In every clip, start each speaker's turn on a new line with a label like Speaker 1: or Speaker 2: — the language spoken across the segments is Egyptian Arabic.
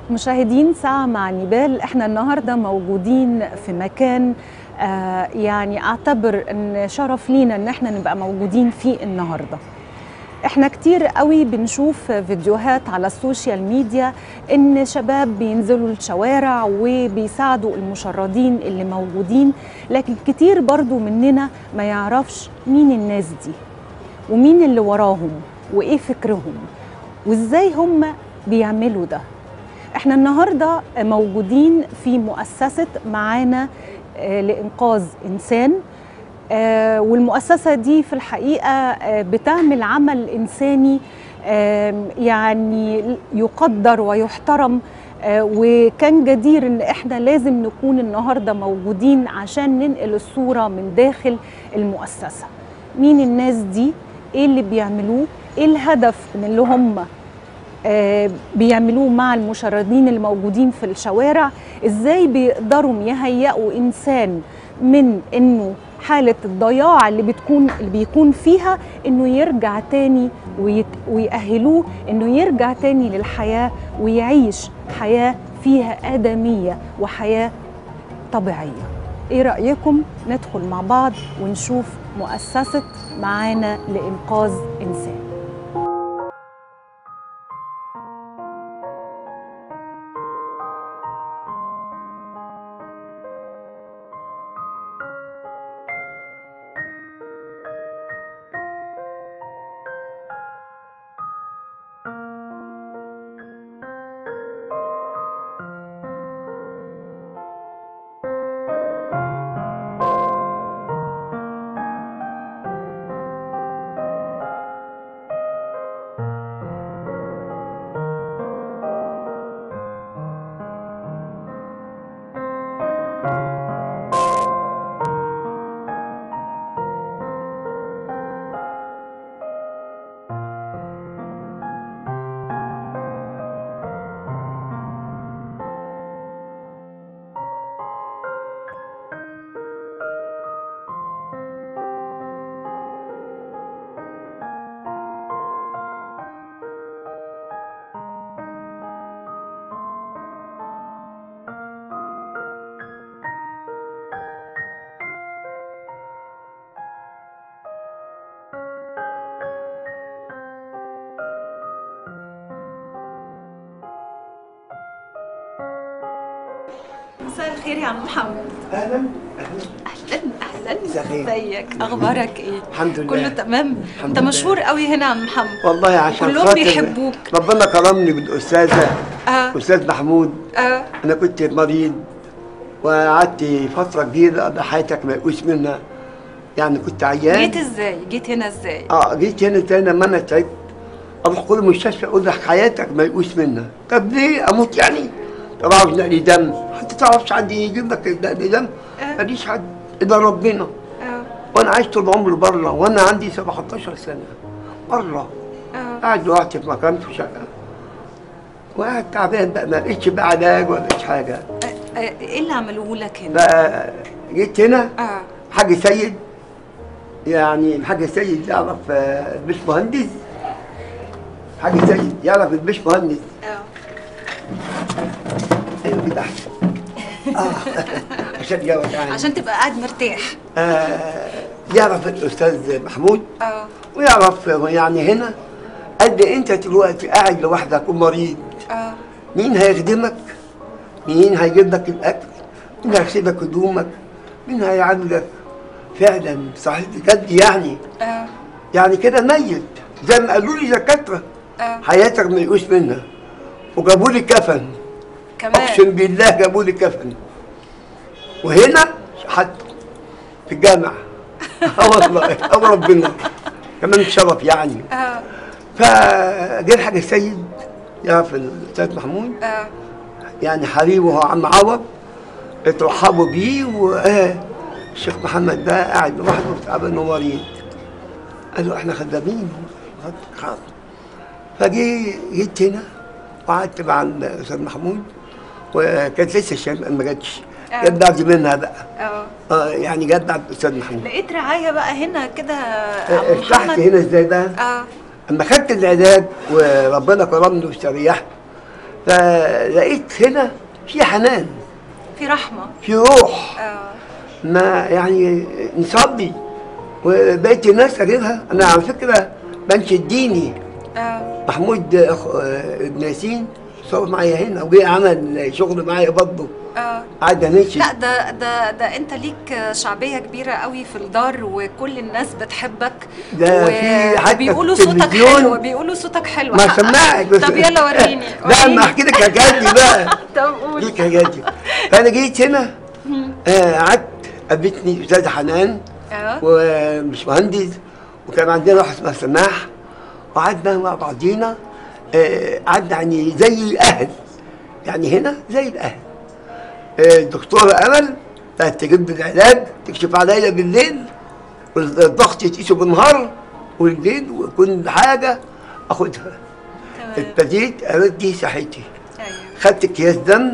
Speaker 1: مشاهدين ساعة مع نيبال احنا النهاردة موجودين في مكان آه يعني اعتبر ان شرف لينا ان احنا نبقى موجودين فيه النهاردة احنا كتير قوي بنشوف فيديوهات على السوشيال ميديا ان شباب بينزلوا الشوارع وبيساعدوا المشردين اللي موجودين لكن كتير برضو مننا ما يعرفش مين الناس دي ومين اللي وراهم وايه فكرهم وازاي هم بيعملوا ده احنا النهارده موجودين في مؤسسه معانا آه، لانقاذ انسان آه، والمؤسسه دي في الحقيقه آه، بتعمل عمل انساني آم، يعني يقدر ويحترم آه، وكان جدير ان احنا لازم نكون النهارده موجودين عشان ننقل الصوره من داخل المؤسسه مين الناس دي ايه اللي بيعملوه ايه الهدف من اللي هم آه، بيعملوه مع المشردين الموجودين في الشوارع ازاي بيقدروا يهيئوا انسان من انه حالة الضياع اللي بتكون اللي بيكون فيها انه يرجع تاني ويت ويأهلوه انه يرجع تاني للحياة ويعيش حياة فيها آدمية وحياة طبيعية ايه رأيكم ندخل مع بعض ونشوف مؤسسة معانا لإنقاذ إنسان مساء الخير يا عم محمد
Speaker 2: اهلا
Speaker 1: اهلا اهلا
Speaker 2: مساء الخير.
Speaker 1: ازيك اخبارك ايه
Speaker 2: الحمد لله.
Speaker 1: كله تمام
Speaker 2: الحمد
Speaker 1: انت
Speaker 2: لله.
Speaker 1: مشهور قوي هنا يا عم محمد
Speaker 2: والله عشان
Speaker 1: كلهم
Speaker 2: خاطر
Speaker 1: بيحبوك.
Speaker 2: ربنا كرمني بالاستاذه
Speaker 1: اه
Speaker 2: استاذ محمود
Speaker 1: اه
Speaker 2: انا كنت مريض وقعدت فتره كبيره قضى حياتك ما يقوس منها يعني كنت عيان
Speaker 1: جيت ازاي جيت هنا ازاي
Speaker 2: اه جيت هنا تاني لما انا تعبت اروح كل مستشفى اقول لك حياتك ما يقوس منها طب ليه اموت يعني طب عاوز نقل دم انت تعرفش عندي يجيب لك نقل دم
Speaker 1: آه.
Speaker 2: ماليش حد الا ربنا
Speaker 1: اه
Speaker 2: وانا عايش طول عمري بره وانا عندي 17 سنه بره
Speaker 1: اه
Speaker 2: قاعد لوحدي في مكان في شقه وقاعد تعبان بقى ما لقيتش بقى علاج ولا لقيتش حاجه
Speaker 1: آه، آه، ايه اللي عملوه لك هنا
Speaker 2: بقى جيت هنا
Speaker 1: اه
Speaker 2: حاج سيد يعني الحاج سيد يعرف آه، البيش مهندس حاج سيد يعرف البيش مهندس
Speaker 1: اه
Speaker 2: ايوه كده احسن اه عشان يجاوب يعني
Speaker 1: عشان تبقى قاعد مرتاح
Speaker 2: آه يعرف الاستاذ محمود
Speaker 1: اه
Speaker 2: ويعرف يعني هنا قد انت دلوقتي قاعد لوحدك ومريض
Speaker 1: اه
Speaker 2: مين هيخدمك مين هيجيب لك الاكل مين هيغسلك هدومك مين هيعاملك فعلا صحيح بجد يعني
Speaker 1: اه
Speaker 2: يعني كده ميت زي ما قالوا لي دكاتره
Speaker 1: اه
Speaker 2: حياتك ما يقوس منها وجابوا لي كفن
Speaker 1: كمان
Speaker 2: اقسم بالله جابوا لي كفن وهنا حتى في الجامع اه والله اه ربنا كمان شرف يعني
Speaker 1: اه
Speaker 2: فجه الحاج السيد يعرف الاستاذ محمود
Speaker 1: اه
Speaker 2: يعني حبيبه هو عم عوض اترحبوا بيه واه الشيخ محمد ده قاعد لوحده تعبان ومريض قال له احنا خدامين حاضر فجي جيت هنا وقعدت مع الاستاذ محمود وكانت لسه الشام ما جاتش
Speaker 1: آه.
Speaker 2: جت بعد منها بقى
Speaker 1: اه
Speaker 2: اه يعني جت بعد الاستاذ محمود
Speaker 1: لقيت رعايه بقى هنا كده
Speaker 2: آه،
Speaker 1: عم
Speaker 2: ارتحت
Speaker 1: محمد
Speaker 2: هنا ازاي بقى؟
Speaker 1: اه
Speaker 2: اما خدت العلاج وربنا كرمني واستريحت فلقيت هنا في حنان
Speaker 1: في رحمه
Speaker 2: في روح
Speaker 1: اه
Speaker 2: ما يعني نصلي وبقيت الناس اجيبها انا على فكره بنشد ديني
Speaker 1: اه
Speaker 2: محمود أخ... ابن ياسين صور معايا هنا وجه عمل شغل معايا برضه
Speaker 1: اه
Speaker 2: قعد نشد
Speaker 1: لا ده ده ده انت ليك شعبيه كبيره قوي في الدار وكل الناس بتحبك
Speaker 2: ده في حتى
Speaker 1: بيقولوا
Speaker 2: في
Speaker 1: صوتك
Speaker 2: التلفزيون.
Speaker 1: حلو بيقولوا صوتك حلو
Speaker 2: ما
Speaker 1: حقك.
Speaker 2: سمعك بس
Speaker 1: طب يلا وريني
Speaker 2: لا
Speaker 1: وريني.
Speaker 2: ما احكي لك حكايتي بقى
Speaker 1: طب قول
Speaker 2: ليك حكايتي فانا جيت هنا آه، قعدت قابلتني استاذه حنان
Speaker 1: اه
Speaker 2: ومش مهندس وكان عندنا واحد اسمها سماح وقعدنا مع بعضينا آه، قعدنا يعني زي الاهل يعني هنا زي الاهل آه، الدكتوره امل بقت تجيب لي العلاج تكشف عليا بالليل والضغط يتقيسه بالنهار والليل وكل حاجه اخدها
Speaker 1: تمام
Speaker 2: ابتديت ادي صحتي
Speaker 1: ايوه
Speaker 2: خدت اكياس دم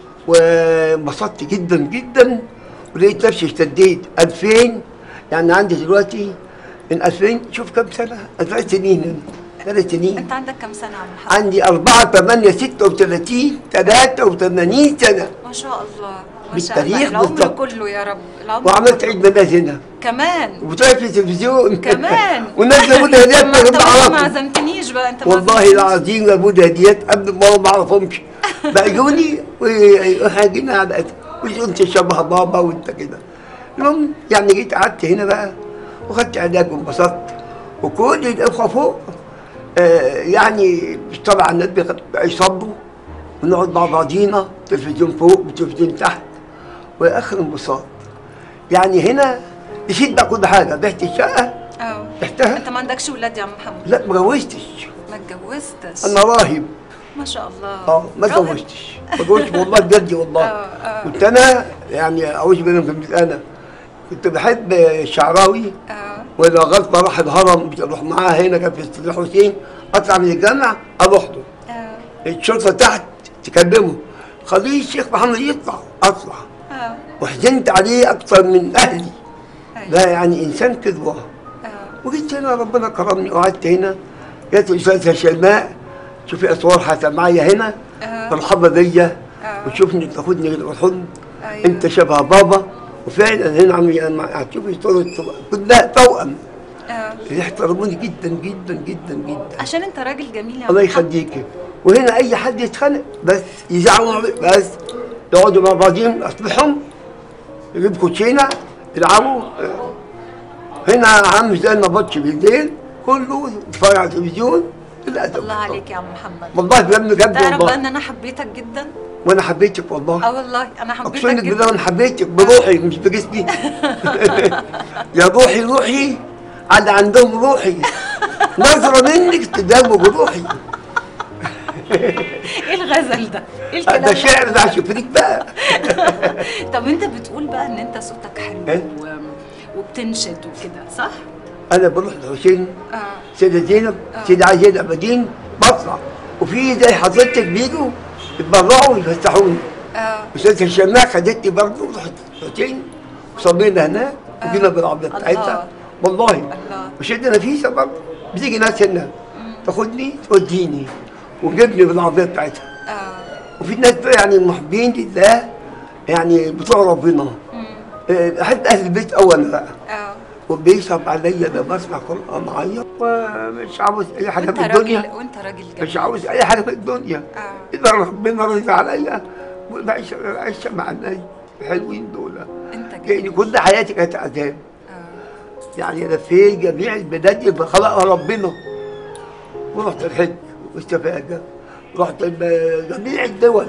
Speaker 2: وانبسطت جدا جدا ولقيت نفسي اشتديت 2000 يعني عندي دلوقتي من 2000 شوف كم سنه ثلاث سنين ثلاث سنين
Speaker 1: انت عندك كم سنه يا عم محمد
Speaker 2: عندي 4 8 36 83 سنه
Speaker 1: ما شاء الله ما شاء الله
Speaker 2: بالتاريخ
Speaker 1: العمر
Speaker 2: بالظبط.
Speaker 1: كله يا رب العمر
Speaker 2: وعملت
Speaker 1: كله.
Speaker 2: عيد ميلاد هنا
Speaker 1: كمان
Speaker 2: وطلعت في التلفزيون
Speaker 1: كمان
Speaker 2: والناس جابوا لي هديات
Speaker 1: ما
Speaker 2: من
Speaker 1: انت
Speaker 2: غير ما
Speaker 1: برضه ما
Speaker 2: اعرفهم
Speaker 1: عزمتنيش بقى انت ما
Speaker 2: والله
Speaker 1: عزمتنيش.
Speaker 2: العظيم جابوا لي هديات قبل ما ما اعرفهمش بقجوني وحاجينا على ويقولوا انت شبه بابا وانت كده المهم يعني جيت قعدت هنا بقى وخدت علاج وانبسطت وكل الاخوه فوق آه يعني مش طبعا الناس بيخ- يصبوا ونقعد مع بعضينا تلفزيون فوق وتلفزيون تحت واخر انبساط يعني هنا نسيت بقى كل حاجه بعت الشقه
Speaker 1: اه
Speaker 2: بعتها
Speaker 1: انت ما عندكش ولاد يا عم محمد
Speaker 2: لا ما جوزتش
Speaker 1: ما اتجوزتش
Speaker 2: انا راهب
Speaker 1: ما شاء الله
Speaker 2: اه ما
Speaker 1: راهب.
Speaker 2: اتجوزتش ما اتجوزتش والله بجد والله
Speaker 1: آه، آه.
Speaker 2: كنت انا يعني اعوذ بالله من انا كنت بحب الشعراوي
Speaker 1: اه
Speaker 2: ولو غلط راح الهرم بروح معاه هنا كان في استاذ حسين اطلع من الجامع اروح له
Speaker 1: اه
Speaker 2: الشرطه تحت تكلمه خليه الشيخ محمد يطلع اطلع
Speaker 1: اه
Speaker 2: وحزنت عليه اكثر من اهلي
Speaker 1: أيوة.
Speaker 2: لا يعني انسان كذبه
Speaker 1: اه
Speaker 2: وجيت هنا ربنا كرمني وقعدت هنا جت الاستاذه شيماء شوفي اصور حتى معايا هنا
Speaker 1: آه.
Speaker 2: مرحبا بيا
Speaker 1: آه.
Speaker 2: وتشوفني تاخدني بالحضن
Speaker 1: أيوة.
Speaker 2: انت شبه بابا وفعلا هنا عم يعني هتشوفي صورة كلها توأم
Speaker 1: اه
Speaker 2: يحترموني جدا جدا جدا جدا
Speaker 1: عشان انت راجل جميل يا عم
Speaker 2: الله
Speaker 1: محمد.
Speaker 2: يخليكي وهنا اي حد يتخانق بس يزعلوا بس يقعدوا مع بعضهم اصبحهم يجيب كوتشينه يلعبوا هنا عم زي النبطش بالليل كله يتفرج على التلفزيون للاسف
Speaker 1: الله عليك يا عم محمد
Speaker 2: والله بجد بجد
Speaker 1: تعرف بقى
Speaker 2: والله
Speaker 1: ان انا حبيتك جدا
Speaker 2: وانا حبيتك والله
Speaker 1: اه والله انا حبيتك
Speaker 2: اقسم بالله
Speaker 1: جدا
Speaker 2: انا حبيتك بروحي مش بجسمي يا روحي روحي على عندهم روحي نظرة منك تداوم بروحي
Speaker 1: ايه الغزل ده؟ ايه الكلام
Speaker 2: ده شعر ده شوفيك بقى
Speaker 1: طب انت بتقول بقى ان انت صوتك حلو
Speaker 2: إيه؟
Speaker 1: و... وبتنشد وكده صح؟
Speaker 2: انا بروح لحسين
Speaker 1: اه
Speaker 2: سيدة زينب سيدة عايزة زينب مدين بطلع وفي زي حضرتك بيجوا يتبرعوا ويفتحوني
Speaker 1: اه
Speaker 2: استاذ الشماع خدتني برضه رحت حسين وصلينا هناك وجينا بالعربية
Speaker 1: الله.
Speaker 2: بتاعتها والله
Speaker 1: الله.
Speaker 2: وشدة نفيسة برضه بتيجي ناس هنا تاخدني توديني وتجيبني بالعربية بتاعتها
Speaker 1: اه
Speaker 2: وفي ناس بقى يعني محبين لله يعني بتوع ربنا آه، احب اهل البيت اولا بقى
Speaker 1: اه
Speaker 2: وبيصعب عليا لما اسمع قران معين ومش عاوز اي حاجه
Speaker 1: وانت
Speaker 2: في
Speaker 1: راجل
Speaker 2: الدنيا
Speaker 1: وانت راجل
Speaker 2: مش
Speaker 1: جميل
Speaker 2: عاوز اي حاجه في الدنيا
Speaker 1: اه
Speaker 2: اذا ربنا رضي عليا والعيشه العيشه مع الناس الحلوين دول
Speaker 1: انت
Speaker 2: لان
Speaker 1: جميل
Speaker 2: كل حياتي كانت عذاب
Speaker 1: اه
Speaker 2: يعني انا في جميع البلاد اللي خلقها ربنا ورحت الحج واستفاده رحت الب- جميع الدول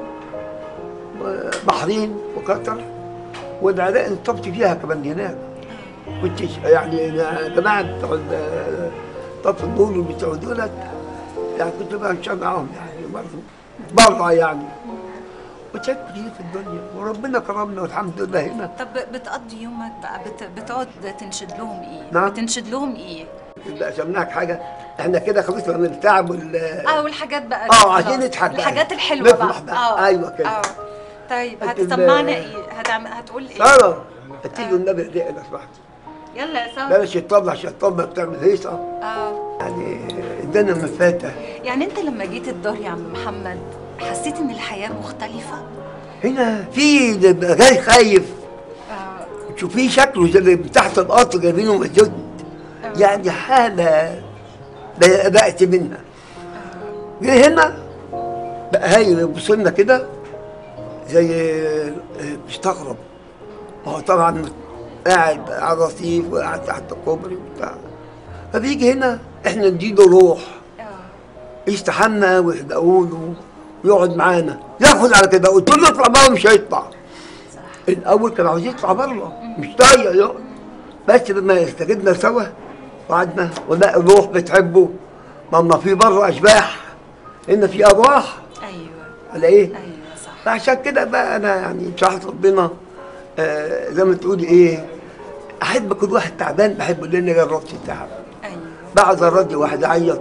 Speaker 2: بحرين وقطر والعراق انطبت فيها كمان هناك كنت يعني يا جماعه بتوع ال- طرف النور اللي بتوع دولت يعني كنت بمشي معاهم يعني برضه بره يعني وشايف كتير في الدنيا وربنا كرمنا والحمد لله هنا
Speaker 1: طب بتقضي يومك بقى بت... بتقعد تنشد لهم ايه؟
Speaker 2: نعم.
Speaker 1: بتنشد لهم ايه؟
Speaker 2: لا سمناك حاجه احنا كده خلصنا من التعب وال
Speaker 1: اه والحاجات بقى
Speaker 2: اه
Speaker 1: خلاص.
Speaker 2: عايزين نضحك بقى.
Speaker 1: الحاجات الحلوه
Speaker 2: نفرح بقى. أيوة كده.
Speaker 1: اه طيب
Speaker 2: أنت
Speaker 1: هتسمعنا
Speaker 2: ب-
Speaker 1: ايه؟ هتعمل هتقول ايه؟
Speaker 2: ساره هتيجي النبي دي لو سمحت
Speaker 1: يلا يا ساره
Speaker 2: بلاش الطبلة عشان الطبلة بتعمل هيصة
Speaker 1: اه
Speaker 2: يعني ادانا مفاتة
Speaker 1: يعني انت لما جيت الدار يا عم محمد
Speaker 3: حسيت ان الحياه مختلفه
Speaker 2: هنا في ده غير خايف تشوفيه شكله زي من تحت القطر جايبينه مسجد يعني حالة لا بقت منها جه هنا بقى هاي يبص لنا كده زي مستغرب ما هو طبعا قاعد على الرصيف وقاعد تحت الكوبري وبتاع فبيجي هنا احنا نديله روح يستحمى ويحدقوا له ويقعد معانا ياخد على كده قلت له اطلع بره مش هيطلع الاول كان عاوز يطلع بره مش طايق يقعد بس لما استجدنا سوا وقعدنا ولقى الروح بتحبه ما في بره اشباح هنا في ارواح
Speaker 3: ايوه
Speaker 2: ولا ايه؟
Speaker 3: ايوه صح
Speaker 2: فعشان كده بقى انا يعني بصراحه ربنا آه زي ما تقولي ايه احب كل واحد تعبان بحبه لان جربت التعب
Speaker 3: ايوه
Speaker 2: بعد الراديو واحد يعيط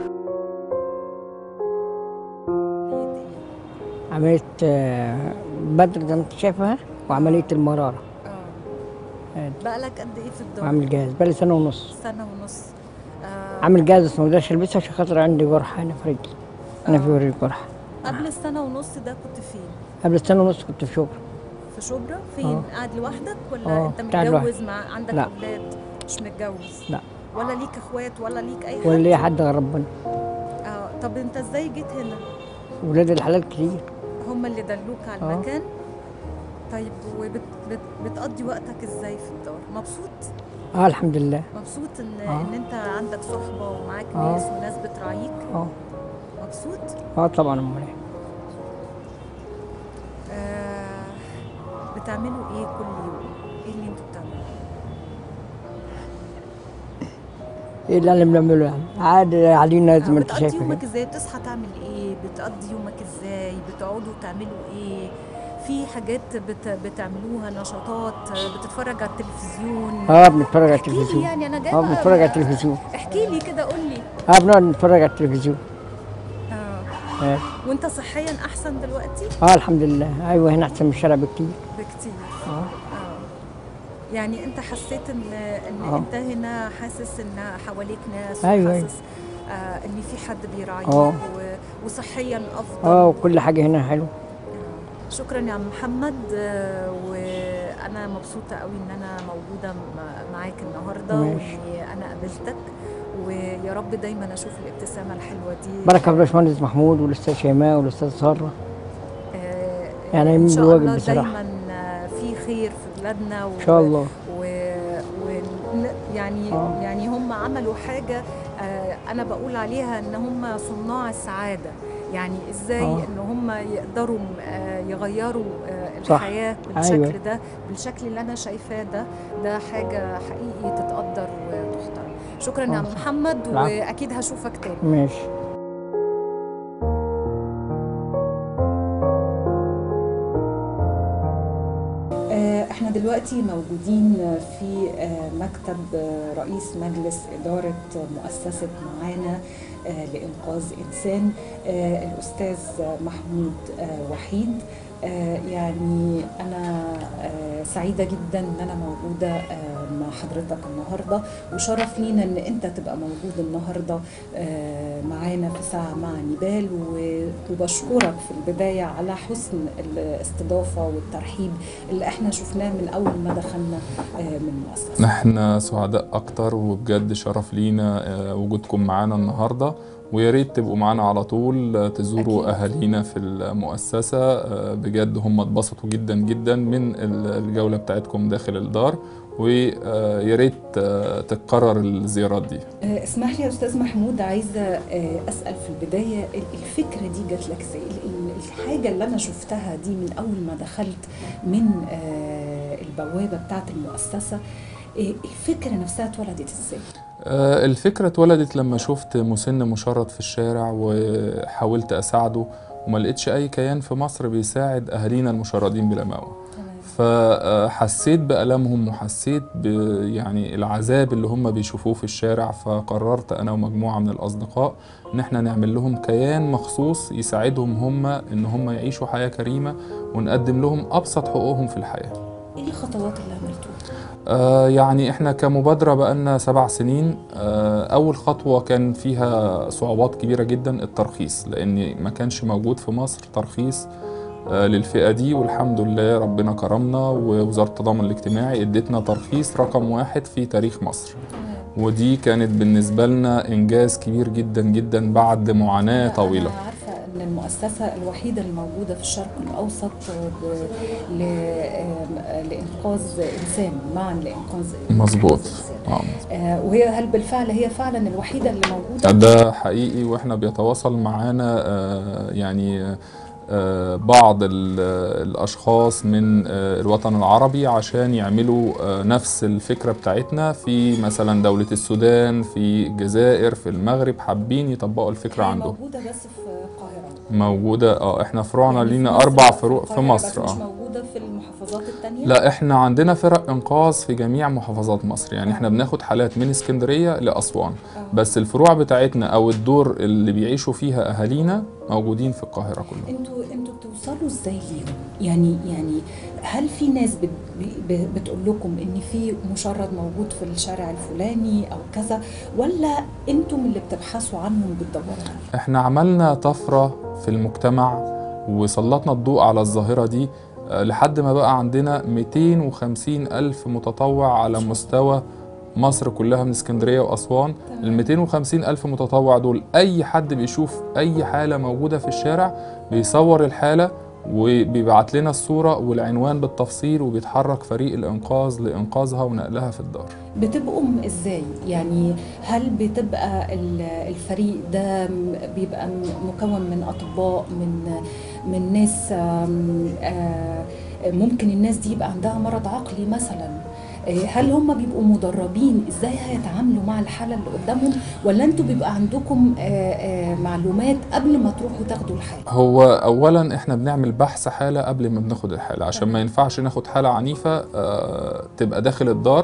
Speaker 4: عملية آه، بدر زي ما انت شايفها وعملية المرارة
Speaker 3: اه بقالك قد ايه في الدور؟
Speaker 4: وعامل جهاز بقالي سنة ونص
Speaker 3: سنه ونص آه
Speaker 4: عامل جهاز بس ما اقدرش البسها عشان خاطر عندي جرح هنا في رجلي انا في وري جرح
Speaker 3: قبل السنه ونص ده كنت فين؟
Speaker 4: قبل السنة ونص كنت في شبرا
Speaker 3: في شبرا فين؟
Speaker 4: آه.
Speaker 3: قاعد لوحدك ولا
Speaker 4: آه،
Speaker 3: انت
Speaker 4: قاعد
Speaker 3: متجوز
Speaker 4: لوحدي.
Speaker 3: مع عندك
Speaker 4: لا.
Speaker 3: اولاد؟ مش متجوز
Speaker 4: لا
Speaker 3: ولا ليك اخوات ولا ليك اي حد؟
Speaker 4: ولا ليا حد غير ربنا
Speaker 3: اه طب انت ازاي جيت هنا؟
Speaker 4: ولاد الحلال كتير
Speaker 3: هم اللي دلوك على
Speaker 4: آه.
Speaker 3: المكان؟ طيب وبت بت بتقضي وقتك ازاي في الدار؟ مبسوط؟
Speaker 4: اه الحمد لله
Speaker 3: مبسوط ان
Speaker 4: آه.
Speaker 3: ان انت عندك صحبه ومعاك
Speaker 4: آه.
Speaker 3: ناس وناس بتراعيك؟
Speaker 4: اه
Speaker 3: مبسوط؟
Speaker 4: اه طبعا امال إيه.
Speaker 3: آه بتعملوا ايه كل يوم؟ ايه اللي انتوا بتعملوه؟
Speaker 4: ايه اللي انا بنعمله يعني عادي علينا زي
Speaker 3: آه،
Speaker 4: ما انت
Speaker 3: بتقضي
Speaker 4: شايفه
Speaker 3: يومك
Speaker 4: كده.
Speaker 3: ازاي؟ بتصحى تعمل ايه؟ بتقضي يومك ازاي؟ بتقعدوا تعملوا ايه؟ في حاجات بت... بتعملوها نشاطات آه، بتتفرج على التلفزيون
Speaker 4: اه بنتفرج على
Speaker 3: احكي لي
Speaker 4: التلفزيون
Speaker 3: يعني انا جايبه
Speaker 4: اه بنتفرج على التلفزيون
Speaker 3: احكي لي كده قول لي
Speaker 4: اه بنقعد نتفرج على التلفزيون
Speaker 3: اه
Speaker 4: اه,
Speaker 3: وانت صحيا احسن دلوقتي
Speaker 4: آه الحمد لله ايوه هنا احسن من الشارع بكتير
Speaker 3: بكتير
Speaker 4: اه
Speaker 3: اه يعني انت حسيت ان ان
Speaker 4: آه.
Speaker 3: انت هنا حاسس ان حواليك ناس
Speaker 4: أيوة،
Speaker 3: وحاسس آه ان في حد بيراعيك
Speaker 4: آه.
Speaker 3: و- وصحيا افضل
Speaker 4: اه وكل حاجه هنا حلوه
Speaker 3: شكرا يا عم محمد آه، وانا مبسوطه قوي ان انا موجوده م- معاك النهارده
Speaker 4: ماشي.
Speaker 3: واني انا قابلتك ويا رب دايما اشوف الابتسامه الحلوه دي
Speaker 4: بركه في الباشمهندس محمود والاستاذ شيماء والاستاذ ساره
Speaker 3: آه،
Speaker 4: يعني
Speaker 3: ان
Speaker 4: من
Speaker 3: شاء
Speaker 4: الواجب
Speaker 3: الله
Speaker 4: بصراحة.
Speaker 3: دايما آه، في خير في بلادنا و...
Speaker 4: ان شاء الله
Speaker 3: و... و... يعني
Speaker 4: آه.
Speaker 3: يعني هم عملوا حاجه آه، انا بقول عليها ان هم صناع السعاده يعني ازاي
Speaker 4: آه.
Speaker 3: ان هم يقدروا آه، يغيروا آه،
Speaker 4: صح.
Speaker 3: الحياه بالشكل
Speaker 4: أيوة.
Speaker 3: ده بالشكل اللي انا شايفاه ده ده حاجه حقيقي تتقدر وتحترم شكرا يا
Speaker 4: آه،
Speaker 3: عم
Speaker 4: صح.
Speaker 3: محمد
Speaker 4: العفو.
Speaker 3: واكيد هشوفك تاني
Speaker 4: ماشي
Speaker 1: آه، احنا دلوقتي موجودين في آه، مكتب آه، رئيس مجلس إدارة مؤسسة معانا آه، لإنقاذ إنسان آه، الأستاذ محمود آه، وحيد آه، يعني أنا آه، سعيدة جدا إن أنا موجودة آه، مع حضرتك النهاردة وشرف لينا إن أنت تبقى موجود النهاردة آه، معانا في ساعة مع نبال و- وبشكرك في البداية على حسن الاستضافة والترحيب اللي احنا شفناه من أول ما دخلنا آه، من المؤسسة
Speaker 5: نحن سعداء اكتر وبجد شرف لينا آه، وجودكم معانا النهارده ويا ريت تبقوا معانا على طول آه، تزوروا
Speaker 1: أكيد.
Speaker 5: اهالينا في المؤسسه آه، بجد هم اتبسطوا جدا جدا من ال- الجوله بتاعتكم داخل الدار ويا ريت آه، تتكرر الزيارات دي
Speaker 1: آه، اسمح لي يا أستاذ محمود عايزة آه، أسأل في البداية ال- الفكرة دي جات لك ازاي؟ ال- ال- الحاجة اللي أنا شفتها دي من أول ما دخلت من آه، البوابة بتاعت المؤسسة آه، الفكرة نفسها اتولدت ازاي؟
Speaker 5: آه، الفكرة اتولدت لما شفت مسن مشرد في الشارع وحاولت أساعده وما لقيتش أي كيان في مصر بيساعد أهالينا المشردين بلا مأوى فحسيت بألمهم وحسيت ب يعني العذاب اللي هم بيشوفوه في الشارع فقررت أنا ومجموعة من الأصدقاء إن احنا نعمل لهم كيان مخصوص يساعدهم هم إن هم يعيشوا حياة كريمة ونقدم لهم أبسط حقوقهم في الحياة
Speaker 1: ايه الخطوات اللي عملتوها؟
Speaker 5: آه يعني احنا كمبادرة بقالنا سبع سنين آه أول خطوة كان فيها صعوبات كبيرة جدا الترخيص لأن ما كانش موجود في مصر ترخيص آه للفئة دي والحمد لله ربنا كرمنا ووزارة التضامن الاجتماعي ادتنا ترخيص رقم واحد في تاريخ مصر ودي كانت بالنسبة لنا إنجاز كبير جدا جدا بعد معاناة طويلة
Speaker 3: أنا عارفة أن المؤسسة الوحيدة الموجودة في الشرق الأوسط ب- ل- آم، لإنقاذ إنسان معا لإنقاذ
Speaker 5: مظبوط
Speaker 3: إنسان.
Speaker 5: آه.
Speaker 3: آه، وهي هل بالفعل هي فعلا الوحيدة اللي موجودة؟
Speaker 5: ده حقيقي واحنا بيتواصل معانا آه، يعني آه، بعض ال- الاشخاص من آه، الوطن العربي عشان يعملوا آه، نفس الفكره بتاعتنا في مثلا دوله السودان في الجزائر في المغرب حابين يطبقوا الفكره
Speaker 3: هي
Speaker 5: عندهم
Speaker 3: موجودة بس في القاهرة
Speaker 5: موجوده اه احنا فروعنا
Speaker 3: يعني في
Speaker 5: لينا
Speaker 3: مصر
Speaker 5: اربع
Speaker 3: بس
Speaker 5: فروع في
Speaker 3: القاهرة بس
Speaker 5: مصر
Speaker 3: مش
Speaker 5: اه
Speaker 3: موجودة في المحافظات التانية؟
Speaker 5: لا احنا عندنا فرق انقاذ في جميع محافظات مصر يعني احنا بناخد حالات من اسكندريه لاسوان
Speaker 3: آه.
Speaker 5: بس الفروع بتاعتنا او الدور اللي بيعيشوا فيها اهالينا موجودين في القاهره كلهم
Speaker 3: انتوا انتوا بتوصلوا ازاي ليهم؟ يعني يعني هل في ناس بت ب- بتقول لكم ان في مشرد موجود في الشارع الفلاني او كذا ولا انتم اللي بتبحثوا عنهم بتدوروا عليهم؟
Speaker 5: احنا عملنا طفره في المجتمع وسلطنا الضوء على الظاهره دي آه، لحد ما بقى عندنا 250 ألف متطوع على مستوى مصر كلها من اسكندرية وأسوان ال 250 ألف متطوع دول أي حد بيشوف أي حالة موجودة في الشارع بيصور الحالة وبيبعت لنا الصورة والعنوان بالتفصيل وبيتحرك فريق الإنقاذ لإنقاذها ونقلها في الدار
Speaker 3: بتبقوا م- ازاي؟ يعني هل بتبقى ال- الفريق ده م- بيبقى م- مكون من اطباء من من ناس آم، آه، ممكن الناس دي يبقى عندها مرض عقلي مثلا آه، هل هم بيبقوا مدربين ازاي هيتعاملوا مع الحاله اللي قدامهم ولا انتوا بيبقى عندكم آه، آه، معلومات قبل ما تروحوا تاخدوا الحاله؟
Speaker 5: هو اولا احنا بنعمل بحث حاله قبل ما بناخد الحاله عشان ما ينفعش ناخد حاله عنيفه آه، تبقى داخل الدار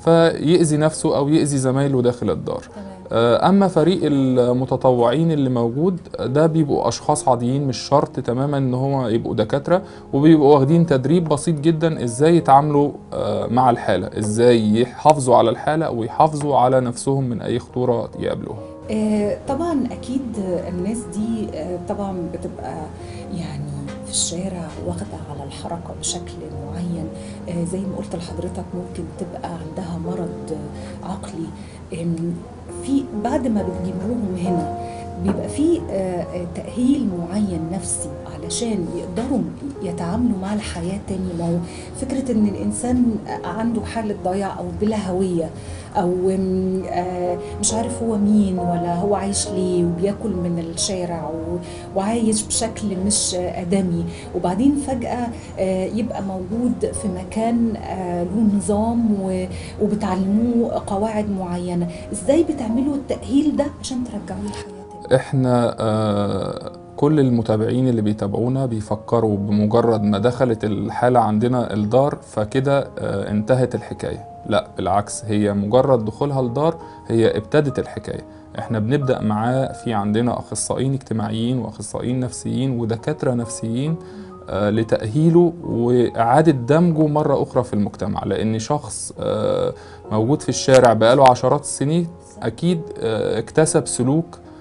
Speaker 5: فيأذي نفسه او يأذي زمايله داخل الدار آه، اما فريق المتطوعين اللي موجود ده بيبقوا اشخاص عاديين مش شرط تماما ان هو يبقوا دكاتره وبيبقوا واخدين تدريب بسيط جدا ازاي يتعاملوا آه، مع الحاله ازاي يحافظوا على الحاله ويحافظوا على نفسهم من اي خطوره يقابلوها
Speaker 3: آه، طبعا اكيد الناس دي آه، طبعا بتبقى يعني في الشارع واخده على الحركه بشكل معين آه، زي ما قلت لحضرتك ممكن تبقى عندها مرض آه، عقلي آم، في بعد ما بتجيبوهم هنا بيبقى في آه، آه، تأهيل معين نفسي علشان يقدروا يتعاملوا مع الحياة تاني ما هو فكرة ان الانسان عنده حالة ضياع او بلا هوية او آم، آه، مش عارف هو مين ولا هو عايش ليه وبياكل من الشارع و- وعايش بشكل مش آه، آدمي وبعدين فجأة آه، يبقى موجود في مكان آه، له نظام و- وبتعلموه قواعد معينة ازاي بتعملوا التأهيل ده عشان ترجعوه الحياة تاني
Speaker 5: احنا آه، كل المتابعين اللي بيتابعونا بيفكروا بمجرد ما دخلت الحالة عندنا الدار فكده آه، انتهت الحكاية لا بالعكس هي مجرد دخولها الدار هي ابتدت الحكاية احنا بنبدأ معاه في عندنا أخصائيين اجتماعيين وأخصائيين نفسيين ودكاترة نفسيين آه، لتأهيله وإعادة دمجه مرة أخرى في المجتمع لأن شخص آه، موجود في الشارع بقاله عشرات السنين أكيد آه، اكتسب سلوك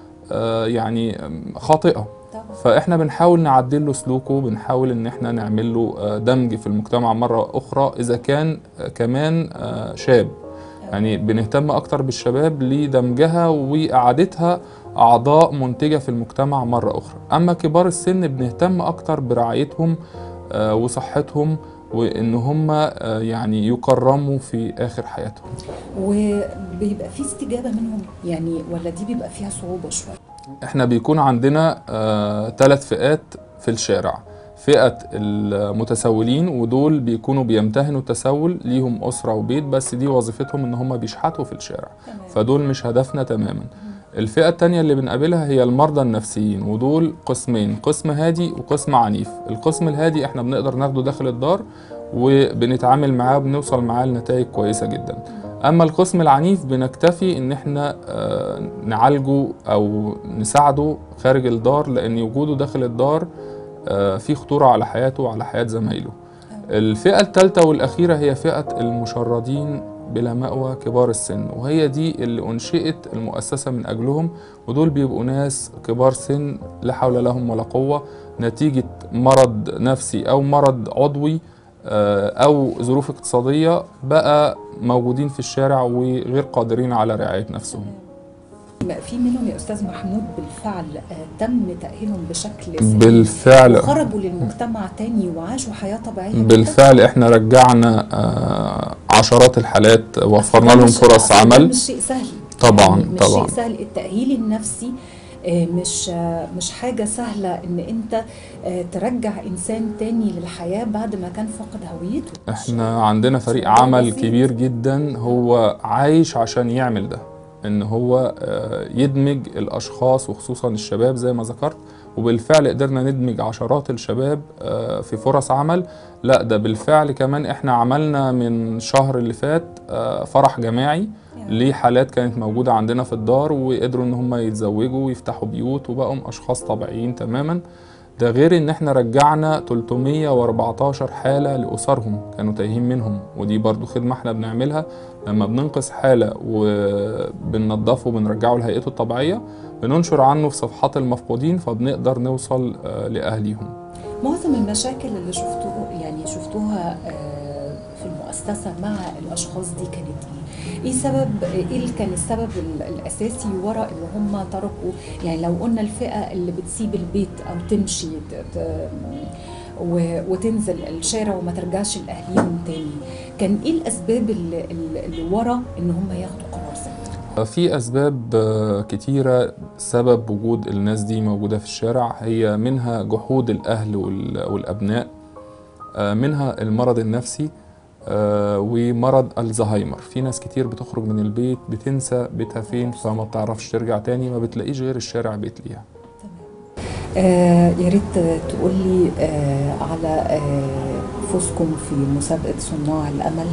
Speaker 5: آه، يعني خاطئة
Speaker 3: طبعا
Speaker 5: فاحنا بنحاول نعدل له سلوكه بنحاول ان احنا نعمل له آه، دمج في المجتمع مرة اخرى اذا كان آه، كمان آه، شاب يعني بنهتم اكتر بالشباب لدمجها واعادتها اعضاء منتجة في المجتمع مرة اخرى اما كبار السن بنهتم اكتر برعايتهم آه، وصحتهم وان هم آه، يعني يكرموا في اخر حياتهم
Speaker 3: وبيبقى في استجابة منهم يعني ولا دي بيبقى فيها صعوبة شوية
Speaker 5: احنا بيكون عندنا ثلاث فئات في الشارع فئة المتسولين ودول بيكونوا بيمتهنوا التسول ليهم أسرة وبيت بس دي وظيفتهم إن هم بيشحتوا في الشارع
Speaker 3: تمام
Speaker 5: فدول مش هدفنا تماما الفئة التانية اللي بنقابلها هي المرضى النفسيين ودول قسمين قسم هادي وقسم عنيف القسم الهادي احنا بنقدر ناخده داخل الدار وبنتعامل معاه وبنوصل معاه لنتائج كويسة جدا اما القسم العنيف بنكتفي ان احنا آه، نعالجه او نساعده خارج الدار لان وجوده داخل الدار آه، في خطورة على حياته وعلى حياة زمايله الفئة الثالثة والأخيرة هي فئة المشردين بلا مأوى كبار السن وهي دي اللي أنشئت المؤسسة من أجلهم ودول بيبقوا ناس كبار سن لا حول لهم ولا قوة نتيجة مرض نفسي أو مرض عضوي آه، أو ظروف اقتصادية بقى موجودين في الشارع وغير قادرين على رعاية نفسهم
Speaker 3: في منهم يا استاذ محمود بالفعل آه، تم تاهيلهم بشكل سليم
Speaker 5: بالفعل
Speaker 3: وخرجوا للمجتمع تاني وعاشوا حياه طبيعيه جداً.
Speaker 5: بالفعل احنا رجعنا آه، عشرات الحالات وفرنا
Speaker 3: ده
Speaker 5: لهم
Speaker 3: مش-
Speaker 5: فرص
Speaker 3: ده
Speaker 5: عمل
Speaker 3: مش شيء سهل
Speaker 5: طبعاً،
Speaker 3: يعني مش
Speaker 5: طبعاً.
Speaker 3: شيء سهل التاهيل النفسي آه، مش آه، مش حاجه سهله ان انت آه، ترجع انسان تاني للحياه بعد ما كان فقد هويته
Speaker 5: احنا عندنا فريق
Speaker 3: موضوع
Speaker 5: عمل
Speaker 3: بسيط.
Speaker 5: كبير جدا هو عايش عشان يعمل ده ان هو آه، يدمج الاشخاص وخصوصا الشباب زي ما ذكرت وبالفعل قدرنا ندمج عشرات الشباب آه، في فرص عمل لا ده بالفعل كمان احنا عملنا من شهر اللي فات آه، فرح جماعي لحالات كانت موجودة عندنا في الدار وقدروا ان هم يتزوجوا ويفتحوا بيوت وبقوا اشخاص طبيعيين تماما ده غير ان احنا رجعنا 314 حالة لأسرهم كانوا تايهين منهم ودي برضو خدمة احنا بنعملها لما بننقذ حالة وبننضفه وبنرجعه لهيئته الطبيعية بننشر عنه في صفحات المفقودين فبنقدر نوصل آه، لأهليهم
Speaker 3: معظم المشاكل اللي شفتوه يعني شفتوها آه، في المؤسسة مع الأشخاص دي كانت إيه؟ إيه سبب إيه اللي كان السبب ال- الأساسي وراء إن هم تركوا يعني لو قلنا الفئة اللي بتسيب البيت أو تمشي ت- ت- و- وتنزل الشارع وما ترجعش لأهليهم تاني كان إيه الأسباب اللي, اللي ورا إن هم ياخدوا قرار زي ده؟
Speaker 5: في أسباب آه، كتيرة سبب وجود الناس دي موجودة في الشارع هي منها جحود الأهل وال- والأبناء آه، منها المرض النفسي آه، ومرض الزهايمر في ناس كتير بتخرج من البيت بتنسى بيتها فين فما بتعرفش ترجع تاني ما بتلاقيش غير الشارع بيت ليها
Speaker 3: آه يا ريت تقول لي آه على آه فوزكم في مسابقة صناع الأمل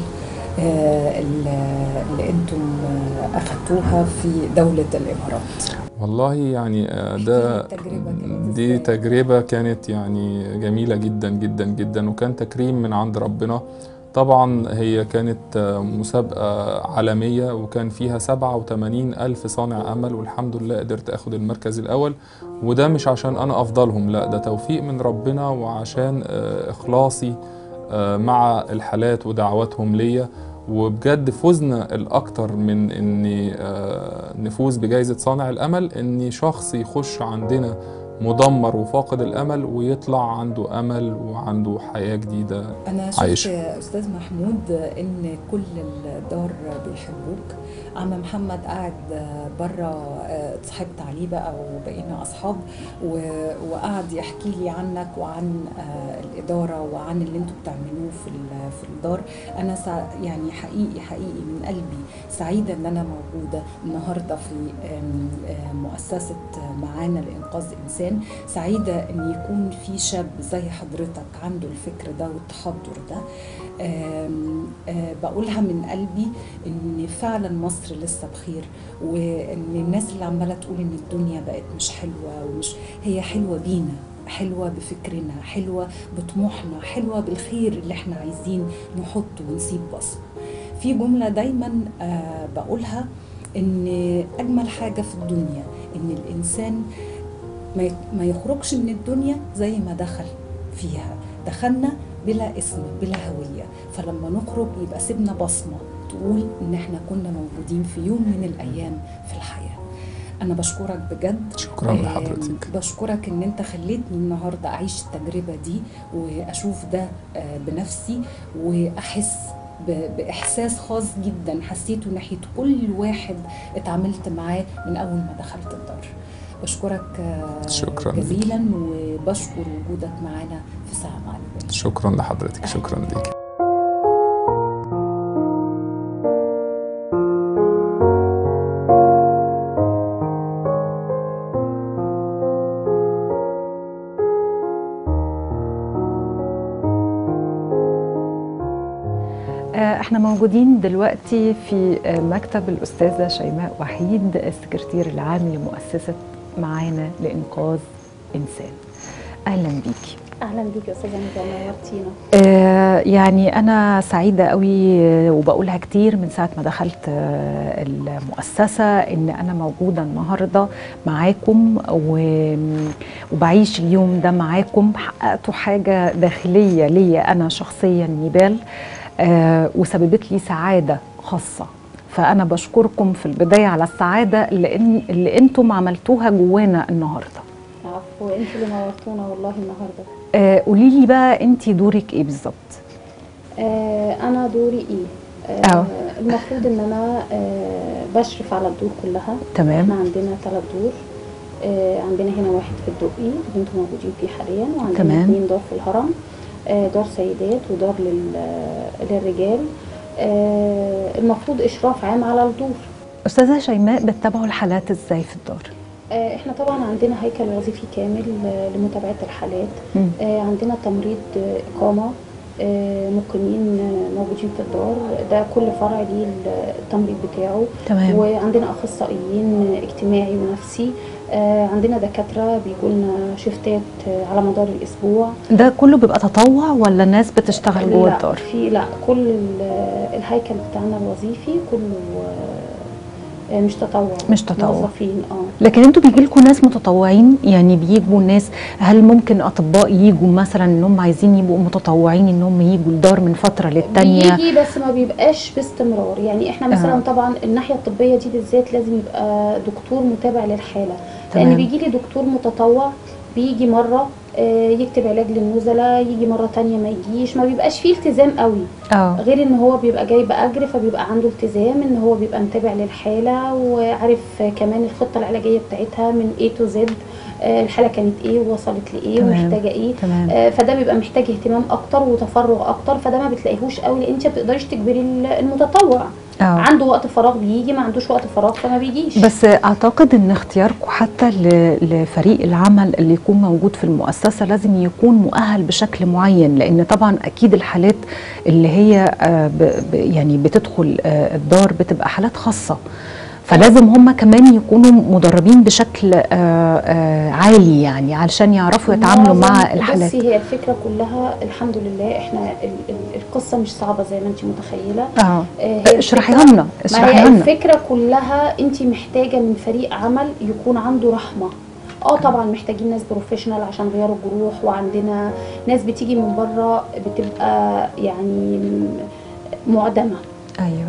Speaker 3: آه اللي اللي انتم آه اخدتوها في دولة الإمارات
Speaker 5: والله يعني آه، ده
Speaker 3: احكي لي التجربة كانت
Speaker 5: دي
Speaker 3: إزاي؟
Speaker 5: تجربة كانت يعني جميلة جدا جدا جدا وكان تكريم من عند ربنا طبعا هي كانت آه، مسابقة عالمية وكان فيها 87 ألف صانع أمل والحمد لله قدرت أخد المركز الأول وده مش عشان أنا أفضلهم لا ده توفيق من ربنا وعشان آه، إخلاصي آه، مع الحالات ودعواتهم ليا وبجد فوزنا الأكتر من إن آه، نفوز بجائزة صانع الأمل إن شخص يخش عندنا مدمر وفاقد الأمل ويطلع عنده أمل وعنده حياة جديدة
Speaker 3: أنا شفت
Speaker 5: عايشة.
Speaker 3: يا أستاذ محمود إن كل الدار بيحبوك عم محمد قاعد بره اتصاحبت عليه بقى وبقينا أصحاب و- وقعد يحكي لي عنك وعن آه، الإدارة وعن اللي انتوا بتعملوه في ال- في الدار أنا سع- يعني حقيقي حقيقي من قلبي سعيدة إن أنا موجودة النهاردة في آم، آم، مؤسسة معانا لإنقاذ إنسان سعيدة إن يكون في شاب زي حضرتك عنده الفكر ده والتحضر ده آم، آه، بقولها من قلبي إن فعلا مصر لسه بخير وإن الناس اللي عمالة تقول إن الدنيا بقت مش حلوة ومش هي حلوة بينا حلوة بفكرنا حلوة بطموحنا حلوة بالخير اللي احنا عايزين نحطه ونسيب بصمة في جملة دايما آه بقولها ان اجمل حاجة في الدنيا ان الانسان ما يت- ما يخرجش من الدنيا زي ما دخل فيها دخلنا بلا اسم بلا هوية فلما نخرج يبقى سيبنا بصمة تقول ان احنا كنا موجودين في يوم من الايام في الحياة انا بشكرك بجد
Speaker 5: شكرا
Speaker 3: آم،
Speaker 5: لحضرتك
Speaker 3: بشكرك ان انت خليتني النهارده اعيش التجربه دي واشوف ده آه، بنفسي واحس ب- باحساس خاص جدا حسيته ناحيه كل واحد اتعاملت معاه من اول ما دخلت الدار بشكرك آه،
Speaker 5: شكراً ليك.
Speaker 3: جزيلا وبشكر وجودك معانا في ساعه مع البنت
Speaker 5: شكرا لحضرتك شكرا ليك
Speaker 1: آه، احنا موجودين دلوقتي في آه، مكتب الأستاذة شيماء وحيد السكرتير العام لمؤسسة معانا لإنقاذ إنسان أهلا بيكي
Speaker 6: اهلا بيك يا استاذه نجوى نورتينا
Speaker 1: آه، يعني أنا سعيدة قوي آه، وبقولها كتير من ساعة ما دخلت آه، المؤسسة إن أنا موجودة النهاردة معاكم و- وبعيش اليوم ده معاكم حققتوا حاجة داخلية ليا أنا شخصيا نيبال آه، وسببت لي سعادة خاصة فأنا بشكركم في البداية على السعادة لأن اللي أنتم عملتوها جوانا النهاردة
Speaker 6: عفوا انت اللي نورتونا والله النهارده
Speaker 1: آه، قولي لي بقى أنت دورك إيه بالظبط
Speaker 6: آه انا دوري ايه
Speaker 1: أه.
Speaker 6: آه المفروض ان انا آه بشرف على الدور كلها
Speaker 1: تمام
Speaker 6: احنا عندنا ثلاث دور آه عندنا هنا واحد في الدقي اللي انتم موجودين فيه حاليا وعندنا
Speaker 1: تمام.
Speaker 6: اثنين دور في الهرم آه دار سيدات ودار لل- للرجال آه المفروض اشراف عام على الدور
Speaker 1: استاذه شيماء بتتابعوا الحالات ازاي في الدار
Speaker 6: آه، احنا طبعا عندنا هيكل وظيفي كامل آه، لمتابعه الحالات
Speaker 1: مم.
Speaker 6: آه، عندنا تمريض آه، اقامه آه، مقيمين آه، موجودين في الدار ده كل فرع ليه التمريض بتاعه
Speaker 1: تمام
Speaker 6: وعندنا اخصائيين اجتماعي ونفسي آه، عندنا دكاتره بيجوا لنا شفتات آه، على مدار الاسبوع
Speaker 1: ده كله بيبقى تطوع ولا ناس بتشتغل جوه
Speaker 6: لا
Speaker 1: الدار
Speaker 6: في لا كل ال- الهيكل بتاعنا الوظيفي كله آه، مش تطوع
Speaker 1: مش تطوع.
Speaker 6: موظفين اه
Speaker 1: لكن انتوا بيجي لكم ناس متطوعين يعني بيجوا ناس هل ممكن اطباء يجوا مثلا ان هم عايزين يبقوا متطوعين ان هم يجوا الدار من فتره للتانيه
Speaker 6: بيجي بس ما بيبقاش باستمرار يعني احنا مثلا
Speaker 1: آه.
Speaker 6: طبعا الناحيه الطبيه دي بالذات لازم يبقى دكتور متابع للحاله
Speaker 1: تمام.
Speaker 6: لان بيجي لي دكتور متطوع بيجي مره آه، يكتب علاج للنزلاء يجي مره تانية ما يجيش ما بيبقاش فيه التزام قوي
Speaker 1: اه
Speaker 6: غير ان هو بيبقى جاي باجر فبيبقى عنده التزام ان هو بيبقى متابع للحاله وعارف كمان الخطه العلاجيه بتاعتها من A to Z آه، الحاله كانت ايه ووصلت لايه
Speaker 1: تمام.
Speaker 6: ومحتاجه ايه
Speaker 1: تمام
Speaker 6: آه، فده بيبقى محتاج اهتمام اكتر وتفرغ اكتر فده ما بتلاقيهوش قوي لان انت ما بتقدريش تجبري ال- المتطوع
Speaker 1: اه
Speaker 6: عنده وقت فراغ بيجي ما عندوش وقت فراغ فما بيجيش
Speaker 1: بس اعتقد ان اختياركم حتى ل- لفريق العمل اللي يكون موجود في المؤسسه لازم يكون مؤهل بشكل معين لان طبعا اكيد الحالات اللي هي آه، ب ب يعني بتدخل آه، الدار بتبقى حالات خاصه فلازم هم كمان يكونوا مدربين بشكل آه، آه، عالي يعني علشان يعرفوا يتعاملوا مع
Speaker 6: معظم-
Speaker 1: الحالات
Speaker 6: بصي هي الفكره كلها الحمد لله احنا ال- ال- القصه مش صعبه زي ما انت متخيله
Speaker 1: اه
Speaker 6: آه، هي
Speaker 1: اشرحيها
Speaker 6: الفكرة-
Speaker 1: لنا
Speaker 6: ما هي
Speaker 1: اشرحيها لنا
Speaker 6: الفكره كلها انت محتاجه من فريق عمل يكون عنده رحمه اه طبعا محتاجين ناس بروفيشنال عشان غيار الجروح وعندنا ناس بتيجي من بره بتبقى يعني معدمه
Speaker 1: ايوه